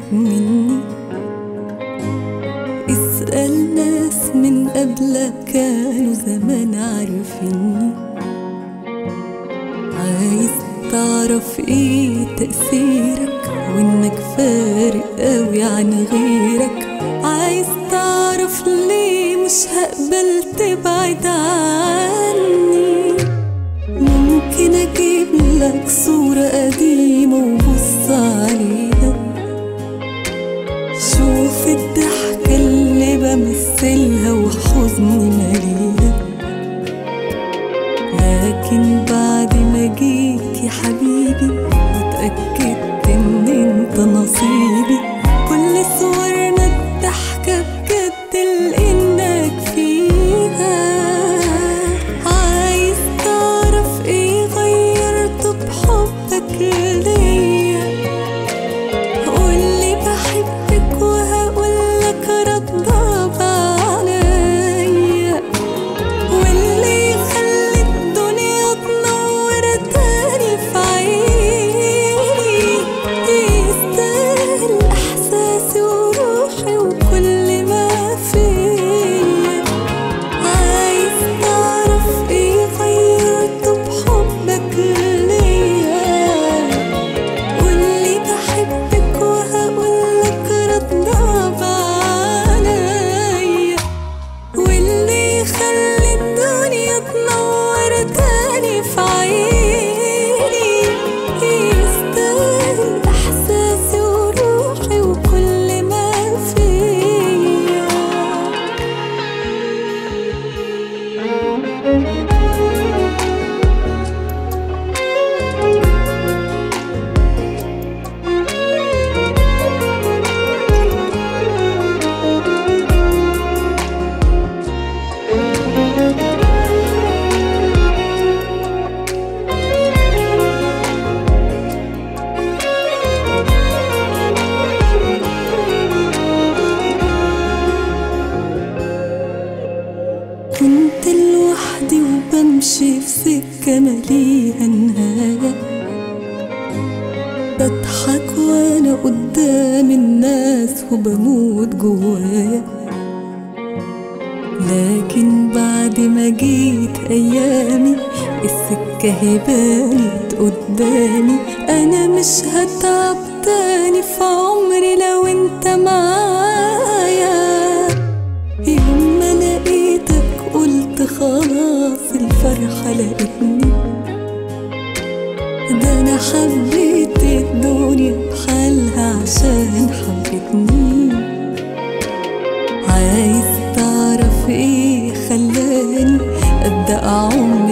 مني اسأل ناس من قبلك كانوا زمان عارفيني عايز تعرف ايه تأثيرك وانك فارق قوي عن غيرك عايز تعرف ليه مش هقبل تبعد عني ممكن اجيب لك صورة قديمة وبص عليها شوف الضحكة اللي بمثلها وحزني مليها لكن بعد ما جيت يا حبيبي واتأكدت ان انت نصيبي كل صورنا الضحكة بجد لانك فيها عايز تعرف ايه غيرته بحبك ليا قولي بحبك وهقولك رداب عليا واللي يخلي الدنيا تنور تاني في عيني يستاهل احساسي وروحي وكل ما فيا عايز تعرف ايه غيرته بحبك ليا واللي بحبك وهقولك رداب عليا واللي يخلي الدنيا تنور تاني في عيني يستاهل احساسي وروحي وكل ما فيا كنت لوحدي وبمشي في سكة مليها نهاية بضحك وانا قدام الناس وبموت جوايا لكن بعد ما جيت ايامي السكة هبانت قدامي انا مش هتعب تاني في عمري لو انت معايا يوم ما لقيتك قلت خلاص الفرحة لقيتني ده أنا حبيت الدنيا بحالها عشان حبتني عايز تعرف ايه خلاني أبدأ عمري